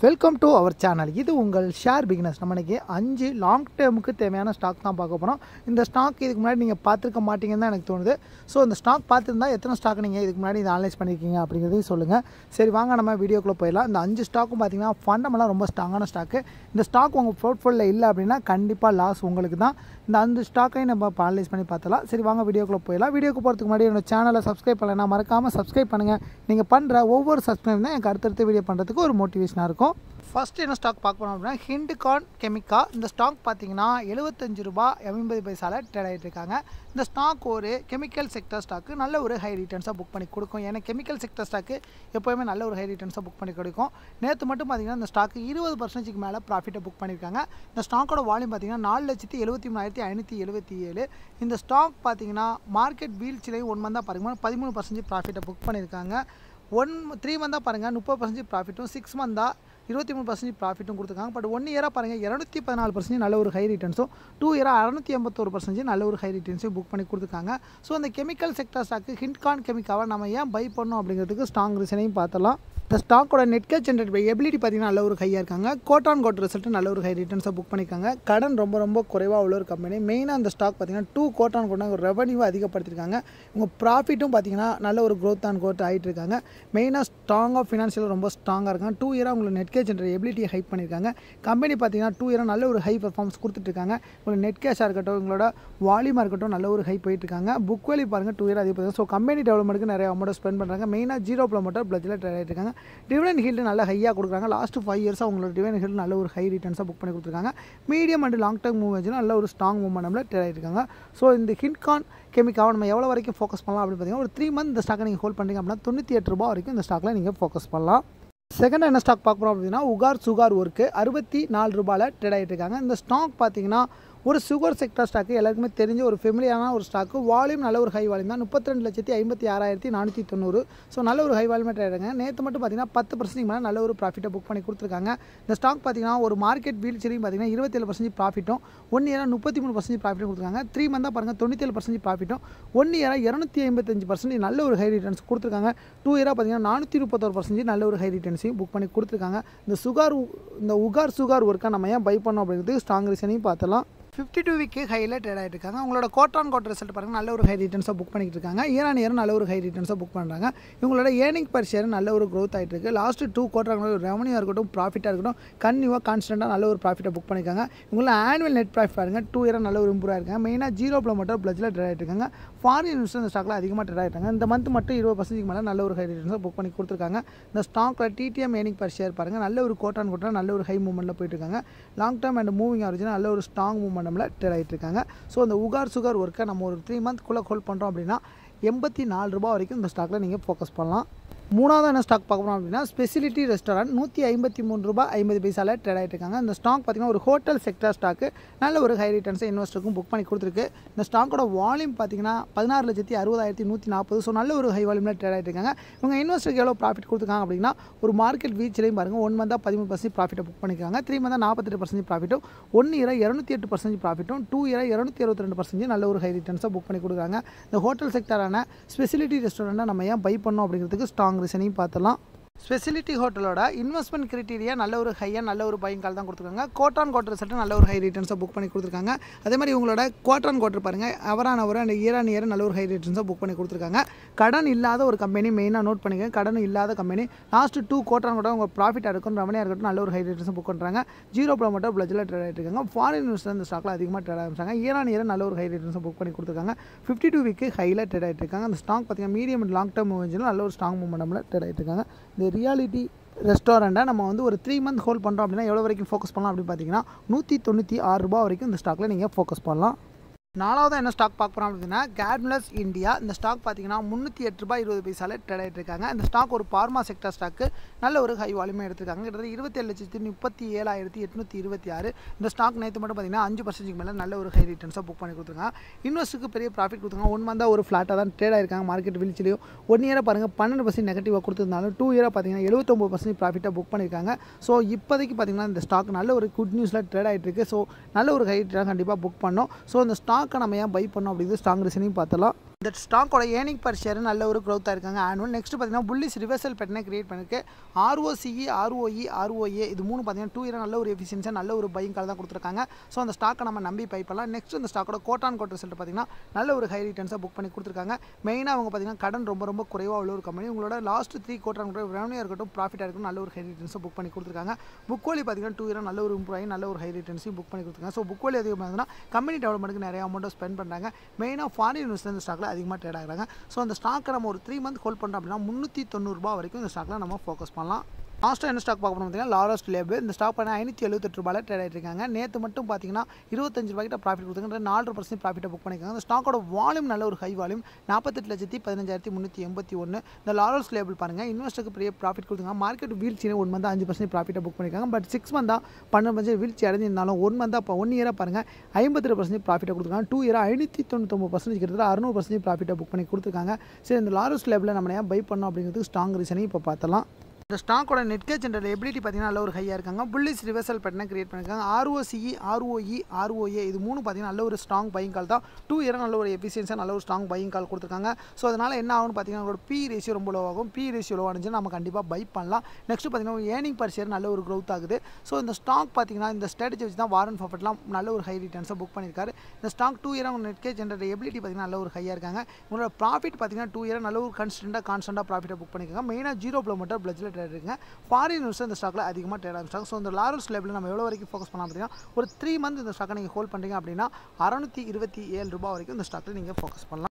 welcome to our channel இது உங்கள் share beginners நம்ம இன்னைக்கு அஞ்சு லாங் டேர்முக்கு தேவையான ஸ்டாக் தான் பார்க்க போகிறோம் இந்த ஸ்டாக் இதுக்கு முன்னாடி நீங்கள் பார்த்துருக்க மாட்டீங்கன்னு தான் எனக்கு தோணுது ஸோ இந்த ஸ்டாக் பார்த்துருந்தா எத்தனை ஸ்டாக் நீங்கள் இதுக்கு முன்னாடி இதை அனலைஸ் பண்ணியிருக்கீங்க அப்படிங்கிறதையும் சொல்லுங்கள் சரி வாங்க நம்ம வீடியோக்குள்ளே போயிடலாம் இந்த அஞ்சு ஸ்டாக்கும் பார்த்தீங்கன்னா ஃபண்டமெல்லாம் ரொம்ப ஸ்ட்ராங்கான ஸ்டாக்கு இந்த ஸ்டாக் உங்கள் போர்ட்ஃபோலியோவில் இல்லை அப்படின்னா கண்டிப்பாக லாஸ் உங்களுக்கு தான் இந்த அஞ்சு ஸ்டாக்கையும் நம்ம இப்போ அனலைஸ் பண்ணி பார்த்தலாம் சரி வாங்க வீடியோக்குள்ளே போயிடலாம் வீடியோக்கு போகிறதுக்கு முன்னாடி என்னோட சேனலை சப்ஸ்கிரைப் பண்ணலைன்னா மறக்காமல் சப்ஸ்கிரைப் பண்ணுங்கள் நீங்கள் பண்ணுற ஒவ்வொரு சப்ஸ்கிரைப் தான் எனக்கு அடுத்தடுத்த வீடியோ பண்ணுறதுக்கு ஒரு மோட்டிவேஷனாக இருக்கும் ஃபர்ஸ்ட் என்ன ஸ்டாக் பார்க்க போனோம் அப்படின்னா ஹிண்டுகான் கெமிக்கா இந்த ஸ்டாக் பார்த்தீங்கன்னா எழுபத்தஞ்சு ரூபா எண்பது பைசால ட்ரேட் ஆகிட்டு இருக்காங்க இந்த ஸ்டாக் ஒரு கெமிக்கல் செக்டர் ஸ்டாக்கு நல்ல ஒரு ஹை ரிட்டர்ன்ஸாக புக் பண்ணி கொடுக்கும் ஏன்னா கெமிக்கல் செக்டர் ஸ்டாக்கு எப்போயுமே நல்ல ஒரு ஹை ரிட்டர்ன்ஸாக புக் பண்ணி கொடுக்கும் நேற்று மட்டும் பார்த்தீங்கன்னா இந்த ஸ்டாக்கு இருபது பர்சன்டேஜ்க்கு மேலே ப்ராஃபிட்டை புக் பண்ணியிருக்காங்க இந்த ஸ்டாக்கோட வால்யூம் பார்த்தீங்கன்னா நாலு லட்சத்தி எழுபத்தி மூணாயிரத்தி ஐநூற்றி எழுபத்தி ஏழு இந்த ஸ்டாக் பார்த்தீங்கன்னா மார்க்கெட் வீழ்ச்சிலையும் ஒன் மந்தாக பாருங்க பதிமூணு பர்சன்டேஜ் ப்ராஃபிட்டை புக் பண்ணியிருக்காங்க ஒன் த்ரீ மந்தாக பாருங்கள் முப்பது பர்சன்டேஜ் ப்ராஃபிட்டும் சிக்ஸ் மந்தாக இருபத்தி மூணு பர்சன்டேஜ் ப்ராஃபிட்டும் கொடுத்துருக்காங்க பட் ஒன் இயராக பாருங்கள் இரநூத்தி பதினாலு பர்சன்டேஜ் நல்ல ஒரு ஹை ரிட்டர்ன்ஸும் டூ இயராக அறநூற்றி எண்பத்தோரு பர்சன்டேஜ் நல்ல ஒரு ஹை ரிட்டர்ன்ஸையும் புக் பண்ணி கொடுத்துருக்காங்க ஸோ அந்த கெமிக்கல் செக்டர் ஸ்டாக்கு ஹிண்ட்கான் கெமிக்காவை நம்ம ஏன் பை பண்ணோம் அப்படிங்கிறதுக்கு ஸ்ட்ராங் ரீசனையும் பார்த்தலாம் இந்த ஸ்டாக்கோட நெட் கேஷ் ஜென்ரேட் எபிலிட்டி பார்த்தீங்கன்னா நல்ல ஒரு ஹையாக இருக்காங்க கோட் ஆன் கோட் ரிசல்ட் நல்ல ஒரு ஹை ரிட்டர்ன்ஸை புக் பண்ணியிருக்காங்க கடன் ரொம்ப ரொம்ப குறைவாக உள்ள ஒரு கம்பெனி மெயினாக அந்த ஸ்டாக் பார்த்தீங்கன்னா டூ கோட் ஆன் கோட் ஒரு ரெவன்யூ அதிகப்படுத்திருக்காங்க உங்கள் ப்ராஃபிட்டும் பார்த்தீங்கன்னா நல்ல ஒரு க்ரோத் ஆன் கோட் ஆகிட்டு இருக்காங்க மெயினாக ஸ்ட்ராங்காக ஃபினான்ஷியல் ரொம்ப ஸ்ட்ராங்காக இருக்காங்க டூ இயராக உங்களுக்கு நெட் கேஷ் ஜென்ரேட் எபிலிட்டியை ஹைப் பண்ணியிருக்காங்க கம்பெனி பார்த்தீங்கன்னா டூ இயராக நல்ல ஒரு ஹை பர்ஃபார்மன்ஸ் கொடுத்துட்ருக்காங்க உங்களுக்கு நெட் கேஷாக இருக்கட்டும் உங்களோட வால்யூமாக இருக்கட்டும் நல்ல ஒரு ஹை போயிட்டு இருக்காங்க புக் வேலி பாருங்கள் டூ இயர் அதிகம் ஸோ கம்பெனி டெவலப்மெண்ட்டுக்கு நிறைய அமௌண்ட் ஸ்பெண்ட் பண்ணுறாங்க மெயினாக ஜீரோ ப்ளோமோட்டர் பிளஜில் ட்ரேட் ஆகிட்டு இருக்காங்க டிவிடன் ஹீல்டு நல்ல ஹையாக கொடுக்குறாங்க லாஸ்ட் ஃபைவ் இயர்ஸாக உங்களோட டிவிடன் ஹீல்டு நல்ல ஒரு ஹை ரிட்டர்ன்ஸாக புக் பண்ணி கொடுத்துருக்காங்க மீடியம் அண்ட் லாங் டர்ம் மூவ்மெண்ட்ஸில் நல்ல ஒரு ஸ்ட்ராங் மூவ்மெண்ட்டில் ட்ரேட் ஆகிருக்காங்க ஸோ இந்த ஹிட்கான் கெமிக்காவை நம்ம எவ்வளோ வரைக்கும் ஃபோக்கஸ் பண்ணலாம் அப்படின்னு பார்த்தீங்கன்னா ஒரு த்ரீ மந்த் இந்த ஸ்டாக்கை நீங்கள் ஹோல்ட் பண்ணுறீங்க அப்படின்னா தொண்ணூற்றி எட்டு ரூபா வரைக்கும் இந்த ஸ்டாக்கில் நீங்கள் ஃபோக்கஸ் பண்ணலாம் செகண்ட் என்ன ஸ்டாக் பார்க்க போகிறோம் அப்படின்னா உகார் சுகார் ஒர்க்கு அறுபத்தி நாலு ரூபாயில் ட்ரேட் ஆகிட்டு இருக்காங்க இந்த ஸ்டாக் பார்த்தீங்கன்னா ஒரு சுகர் செக்டர் ஸ்டாக்கு எல்லாருக்குமே தெரிஞ்ச ஒரு ஃபெமிலியான ஒரு ஸ்டாக்கு வால்யூம் நல்ல ஒரு ஹை வால்யூம் தான் முப்பத்தி ரெண்டு லட்சத்தி ஐம்பத்தி ஆறாயிரத்தி நானூற்றி தொண்ணூறு ஸோ நல்ல ஒரு ஹை வால்யூமே ட்ரேடுங்க நேற்று மட்டும் பார்த்தீங்கன்னா பத்து பர்சன்ட் மேலே நல்ல ஒரு ப்ராஃபிட்டை புக் பண்ணி கொடுத்துருக்காங்க இந்த ஸ்டாக் பார்த்தீங்கன்னா ஒரு மார்க்கெட் வீழ்ச்சிலையும் பார்த்தீங்கன்னா இருபத்தேழு பர்சன்ட் ப்ராஃபிட்டும் ஒன் இயராக முப்பத்தி மூணு பர்சன்ட் ப்ராஃபிட்டும் கொடுத்துருக்காங்க த்ரீ மந்தாக பாருங்கள் தொண்ணூத்தேழு பர்சன்ட் ப்ராஃபிட்டும் ஒன் இயராக இரநூத்தி ஐம்பத்தஞ்சு பர்சன்ட் நல்ல ஒரு ஹை ரிட்டர்ன்ஸ் கொடுத்துருக்காங்க டூ இயராக பார்த்தீங்கன்னா நானூற்றி முப்பத்தொரு பர்சன்ட் நல்ல ஒரு ஹை ரிட்டர்ன்ஸையும் புக் பண்ணி கொடுத்துருக்காங்க இந்த சுகார் இந்த உகார் சுகார் ஒர்க்கை நம்ம ஏன் பை பண்ணோம் அப்படிங்கிறது ஸ்ட்ராங் ரீசனையும் பார்த்தலாம் ஃபிஃப்டி டூ வீக்கு ஹையில் ட்ரேட் ஆகிட்டு இருக்காங்க உங்களோட கோட் ஆன் கோட் ரிசல்ட் பாருங்கள் நல்ல ஒரு ஹை ரிட்டர்ன்ஸாக புக் பண்ணிட்டு இருக்காங்க இயர் ஆன் இயர் நல்ல ஒரு ஹை ரிட்டர்ன்ஸாக புக் பண்ணுறாங்க இவங்களோட ஏர்னிங் பர் ஷேர் நல்ல ஒரு க்ரோத் ஆகிட்டு இருக்கு லாஸ்ட் டூ குவார்டர் ரெவன்யூ இருக்கட்டும் ப்ராஃபிட்டாக இருக்கட்டும் கன்யூவாக கான்ஸ்டன்ட்டாக நல்ல ஒரு ப்ராஃபிட்டை புக் பண்ணியிருக்காங்க இவங்கள ஆனுவல் நெட் ப்ராஃபிட் பாருங்க டூ இயராக நல்ல ஒரு இம்ப்ரூவ் ஆயிருக்காங்க மெயினாக ஜீரோ ப்ளோ மட்டும் ப்ளஸில் ட்ரேட் ஆகிட்டு இருக்காங்க ஃபாரின் இன்வெஸ்டர் இந்த ஸ்டாக்கில் அதிகமாக ட்ரேட் ஆகிட்டாங்க இந்த மந்த் மட்டும் இருபது பர்சன்ட் மேலே நல்ல ஒரு ஹை ரிட்டர்ன்ஸாக புக் பண்ணி கொடுத்துருக்காங்க இந்த ஸ்டாக்கில் டிடிஎம் ஏர்னிங் பர் ஷேர் பாருங்கள் நல்ல ஒரு கோட் ஆன் கோட்டாக நல்ல ஒரு ஹை மூவ்மெண்ட்டில் போயிட்டு இருக்காங்க லாங் டேர்ம் அண்ட் மூவிங் ஆரிஜின் நல்ல ஒரு ஸ்ட்ராங் மூவ்மெண்ட்டில் ட்ரேட் ஆகிட்டு இருக்காங்க ஸோ அந்த உகார் சுகர் ஒர்க்கை நம்ம ஒரு த்ரீ மந்த்க்குள்ளே ஹோல்ட் பண்ணுறோம் அப்படின்னா எண்பத்தி நாலு ரூபா வரைக்கும் இந்த ஸ்டாக்கில் நீங்கள் ஃபோக்கஸ் பண்ணலாம் மூணாவது என்ன ஸ்டாக் பார்க்கணும் அப்படின்னா ஸ்பெசிலிட்டி ரெஸ்டாரண்ட் நூற்றி ஐம்பத்தி மூணு ரூபாய் ஐம்பது பைசாவில் ட்ரேட் ஆகிட்டு இருக்காங்க இந்த ஸ்டாக் பார்த்தீங்கன்னா ஒரு ஹோட்டல் செக்டர் ஸ்டாக்கு நல்ல ஒரு ஹை ரிட்டர்ன்ஸை இன்வெஸ்டருக்கும் புக் பண்ணி கொடுத்துருக்கு இந்த ஸ்டாக்கோட வால்யூம் பார்த்தீங்கன்னா பதினாறு லட்சத்தி அறுபதாயிரத்தி நூற்றி நாற்பது ஸோ நல்ல ஒரு ஹை வால்யூமில் ட்ரேட் ஆகிட்டு இருக்காங்க இவங்க இன்வெஸ்டருக்கு எவ்வளோ ப்ராஃபிட் கொடுத்துருக்காங்க அப்படின்னா ஒரு மார்க்கெட் வீச்சிலையும் பாருங்கள் ஒன் மந்தாக பதிமூணு பர்சன்ட் ப்ராஃபிட்டை புக் பண்ணியிருக்காங்க த்ரீ மந்தாக நாற்பத்தெட்டு பர்சன்ட் ப்ராஃபிட்டும் ஒன் இயராக இரநூத்தி எட்டு பர்சன்ட் ப்ராஃபிட்டும் டூ இயராக இரநூத்தி அறுபத்தி ரெண்டு பர்சன்ட் நல்ல ஒரு ஹை ரிட்டர்ன்ஸாக புக் பண்ணி கொடுக்குறாங்க இந்த ஹோட்டல் செக்டரான ஸ்பெசிலிட்டி ரெஸ்டாரண்ட்டை நம்ம ஏன் பை பண்ணோம் அப்படிங்கிறதுக்கு ஸ்ட்ராங் ரீசனையும் பார்த்தலாம் ஸ்பெசிலிட்டி ஹோட்டலோட இன்வெஸ்ட்மெண்ட் கிரிட்டீரியா நல்ல ஒரு ஹையாக நல்ல ஒரு பையன் கால் தான் கொடுத்துருக்காங்க கோட் ஆன் கோட் ரிசல்ட்டு நல்ல ஒரு ஹை ரிட்டர்ன்ஸாக புக் பண்ணி கொடுத்துருக்காங்க அதே மாதிரி உங்களோட குவார்டர் ஆன் குவார்டர் பாருங்கள் அவரான் அவர் அண்ட் இயர் ஆன் இயர் நல்ல ஒரு ஹை ரிட்டர்ன்ஸாக புக் பண்ணி கொடுத்துருக்காங்க கடன் இல்லாத ஒரு கம்பெனி மெயினாக நோட் பண்ணிக்கங்க கடன் இல்லாத company last two quarter on quarter உங்கள் ப்ராஃபிட்டாக இருக்கும் ரெவனியாக இருக்கட்டும் நல்ல ஒரு ஹை ரிட்டர்ன்ஸ் புக் பண்ணுறாங்க ஜீரோ ப்ரோமோட்டர் பிளஜில் ட்ரேட் ஆகிட்டு இருக்காங்க ஃபாரின் இன்வெஸ்டர் இந்த ஸ்டாக்கில் அதிகமாக ட்ரேட் ஆரம்பிச்சாங்க இயர் ஆன் இயர் நல்ல ஒரு ஹை ரிட்டர்ன்ஸ் புக் பண்ணி கொடுத்துருக்காங்க ஃபிஃப்டி டூ வீக்கு ஹையில் ட்ரேட் ஆகிட்டு இருக்காங்க அந்த ஸ்டாக் பார்த்தீங்கன்னா மீடியம் அண்ட் லாங் டர்ம் மூவ்மெண்ட்ஸில் நல்ல ஒரு ஸ்ட்ராங் மூவ்மெண்ட்டில் ட்ரேட் ஆகிட்டு இருக்காங்க இந்த ரியாலிட்டி ரெஸ்டாரண்ட்டை நம்ம வந்து ஒரு த்ரீ மந்த் ஹோல்ட் பண்ணுறோம் அப்படின்னா எவ்வளோ வரைக்கும் ஃபோக்கஸ் பண்ணலாம் அப்படின்னு பார்த்தீங்கன்னா நூற்றி தொண்ணூற்றி ஆறு ரூபா வரைக்கும் இந்த ஸ்டாக்கில் நீங்கள் ஃபோக்கஸ் பண்ணலாம் நாலாவது என்ன ஸ்டாக் பார்க்க போகிறோம் அப்படின்னா கேட்மிலஸ் இந்தியா இந்த ஸ்டாக் பார்த்தீங்கன்னா முந்நூற்றி எட்டு ரூபாய் இருபது பைசால ட்ரேட் ஆகிட்டு இருக்காங்க இந்த ஸ்டாக் ஒரு பார்மா செக்டர் ஸ்டாக்கு நல்ல ஒரு ஹை வால்யூமே எடுத்திருக்காங்க கிட்டத்தட்ட இருபத்தேழு லட்சத்தி முப்பத்தி ஏழாயிரத்தி எட்நூற்றி இருபத்தி ஆறு இந்த ஸ்டாக் நேற்று மட்டும் பார்த்தீங்கன்னா அஞ்சு பர்சன்டேஜ் மேலே நல்ல ஒரு ஹை ரிட்டர்ன்ஸாக புக் பண்ணி கொடுத்துருக்காங்க இன்வெஸ்ட்டுக்கு பெரிய ப்ராஃபிட் கொடுத்துருக்காங்க ஒன் மந்தாக ஒரு ஃப்ளாட்டாக தான் ட்ரேட் ஆயிருக்காங்க மார்க்கெட் வீழ்ச்சிலையும் ஒன் இயராக பாருங்கள் பன்னெண்டு பர்சன்ட் நெகட்டிவாக கொடுத்துருந்தாலும் டூ இயராக பார்த்தீங்கன்னா எழுபத்தொம்பது பர்சன்ட் ப்ராஃபிட்டாக புக் பண்ணியிருக்காங்க ஸோ இப்போதைக்கு பார்த்தீங்கன்னா இந்த ஸ்டாக் நல்ல ஒரு குட் நியூஸில் ட்ரேட் ஆகிட்டு இருக்கு ஸோ நல்ல ஒரு ஹை கண்டிப்பாக புக் பண்ணோம் ஸோ இந்த ஸ்டாக்கை நம்ம ஏன் பை பண்ணோம் அப்படிங்கிறது ஸ்ட்ராங் ரீசனையும் பார்த்தலாம் இந்த ஸ்டாக்கோட ஏர்னிங் பர் ஷேர் நல்ல ஒரு க்ரோத்தாக இருக்காங்க ஆனுவல் நெக்ஸ்ட் பார்த்தீங்கன்னா புல்லிஸ் ரிவர்சல் பேட்டர்னை கிரியேட் பண்ணிருக்கு ஆர்ஓசிஇ ஆர்ஓஇ ஆர்ஓஏ இது மூணு பார்த்தீங்கன்னா டூ இயர் நல்ல ஒரு எஃபிஷியன்ஸாக நல்ல ஒரு பையிங் கால் தான் கொடுத்துருக்காங்க ஸோ அந்த ஸ்டாக்கை நம்ம நம்பி பை பண்ணலாம் நெக்ஸ்ட் இந்த ஸ்டாக்கோட கோட்டான் கோட் ரிசல்ட் பார்த்தீங்கன்னா நல்ல ஒரு ஹை ரிட்டர்ன்ஸாக புக் பண்ணி கொடுத்துருக்காங்க மெயினாக அவங்க பார்த்தீங்கன்னா கடன் ரொம்ப ரொம்ப குறைவாக உள்ள ஒரு கம்பெனி உங்களோட லாஸ்ட் த்ரீ கோட்டான் கூட ரெவன்யூ இருக்கட்டும் ப்ராஃபிட்டாக இருக்கட்டும் நல்ல ஒரு ஹை ரிட்டர்ன்ஸை புக் பண்ணி கொடுத்துருக்காங்க புக் வேலி பார்த்தீங்கன்னா டூ இயர் நல்ல ஒரு இம்ப்ரூவ் ஆகி நல்ல ஒரு ஹை ரிட்டர்ன்ஸையும் புக் பண்ணி கொடுத்துருக்காங்க ஸோ புக் வேலி அதிகமாக இருந்ததுன்னா கம்பெனி டெவலப்மெண்ட்டுக்கு நிறைய அமௌண்ட்டை ஸ்பெண்ட் பண்ணுறாங்க மெயினாக ஃபாரின் இன்வெஸ்ட் இந்த ஸ்டாக்கில் அதிகமாக ட்ரேட் ஆகுறாங்க ஸோ அந்த ஸ்டாக்கை நம்ம ஒரு த்ரீ மந்த் ஹோல்ட் பண்ணுறோம் அப்படின்னா முந்நூற்றி தொண்ணூறுபா வரைக்கும் இந்த ஸ்டாக்கில் நம்ம ஃபோக்கஸ் பண்ணலாம் லாஸ்ட்டாக என்ன ஸ்டாக் பார்க்க போனோம் பார்த்தீங்கன்னா லாரஸ்ட் லேபு இந்த ஸ்டாக் பண்ண ஐநூற்றி எழுபத்தெட்டு ரூபாயில் ட்ரேட் ஆகிட்டு இருக்காங்க நேற்று மட்டும் பார்த்தீங்கன்னா இருபத்தஞ்சு ரூபாய்க்கிட்ட ப்ராஃபிட் கொடுத்துங்க நாலு பர்சன்ட் ப்ராஃபிட்டை புக் பண்ணியிருக்காங்க இந்த ஸ்டாக்கோட வால்யூம் நல்ல ஒரு ஹை வால்யூம் நாற்பத்தெட்டு லட்சத்தி பதினஞ்சாயிரத்தி முந்நூற்றி எண்பத்தி ஒன்று இந்த லாரல்ஸ் லேபிள் பாருங்கள் இன்வெஸ்டருக்கு பெரிய ப்ராஃபிட் கொடுத்துங்க மார்க்கெட் வீழ்ச்சியில் ஒன் மந்த் அஞ்சு பர்சன்ட் ப்ராஃபிட்டை புக் பண்ணியிருக்காங்க பட் சிக்ஸ் மந்தாக பன்னெண்டு பர்சன்ட் வீழ்ச்சி அடைஞ்சிருந்தாலும் ஒன் மந்தாக இப்போ ஒன் இயராக பாருங்கள் ஐம்பத்தி பர்சன்ட் ப்ராஃபிட்டை கொடுத்துருக்காங்க டூ இயராக ஐநூற்றி தொண்ணூத்தொம்பது பர்சன்ட் கிட்டத்தட்ட அறுநூறு பர்சன்ட் ப்ராஃபிட்டை புக் பண்ணி கொடுத்துருக்காங்க சரி இந்த லாரல்ஸ் லேபில் நம்ம ஏன் பை பண்ணோம் அப்படிங்கிறதுக்கு ஸ்ட்ராங் ரீசனையும் இப்போ பார்த்தலாம் இந்த ஸ்டாக்கோட நெட் கேஜ் என்ற எபிலிட்டி பார்த்தீங்கன்னா நல்ல ஒரு ஹையாக இருக்காங்க புல்லிஸ் ரிவர்சல் பேட்டர்னை கிரியேட் பண்ணியிருக்காங்க ஆர்ஓசிஇ ஆர்ஓஇ ஆர்ஓஏ இது மூணு பார்த்தீங்கன்னா நல்ல ஒரு ஸ்ட்ராங் பையிங் கால் தான் டூ இயர் நல்ல ஒரு எஃபிஷியன்ஸாக நல்ல ஒரு ஸ்ட்ராங் பையிங் கால் கொடுத்துருக்காங்க ஸோ அதனால் என்ன ஆகும்னு பார்த்தீங்கன்னா உங்களோட பி ரேஷியோ ரொம்ப லோ ஆகும் பி ரேஷியோ லோ ஆனிச்சுன்னா நம்ம கண்டிப்பாக பை பண்ணலாம் நெக்ஸ்ட் பார்த்தீங்கன்னா ஏர்னிங் பர் ஷேர் நல்ல ஒரு க்ரோத் ஆகுது ஸோ இந்த ஸ்டாக் பார்த்தீங்கன்னா இந்த ஸ்ட்ராட்டஜி வச்சு தான் வாரன் பர்ஃபெக்ட்லாம் நல்ல ஒரு ஹை ரிட்டர்ன்ஸை புக் பண்ணியிருக்காரு இந்த ஸ்டாக் டூ இயர் நெட் கேஜ் என்ற எபிலிட்டி பார்த்தீங்கன்னா நல்ல ஒரு ஹையாக இருக்காங்க உங்களோட ப்ராஃபிட் பார்த்தீங்கன்னா டூ இயர் நல்ல ஒரு கன்ஸ்டன்ட்டாக கான்ஸ்டன்ட்டாக ப்ராஃபிட்டை புக் பண்ணியிருக்காங்க மெயினாக ஜீரோ கிலோமீட்டர் பிளஜில் ட்ரேட் இருக்குங்க ஃபாரின் நியூஸ் இந்த ஸ்டாக்கில் அதிகமாக ட்ரேட் ஆரம்பிச்சாங்க ஸோ இந்த லாரல்ஸ் லேபிள் நம்ம எவ்வளோ வரைக்கும் ஃபோக்கஸ் பண்ணலாம் அப்படின்னா ஒரு த்ரீ மந்த் இந்த ஸ்டாக்கை நீங்கள் ஹோல்ட் பண்ணுறீங்க அப்படின்னா அறநூற்றி இருபத்தி ஏழு ரூபா வரைக்கும் இந்த ஸ்டாக்கில் நீங்கள் ஃபோக்கஸ் பண்ணலாம்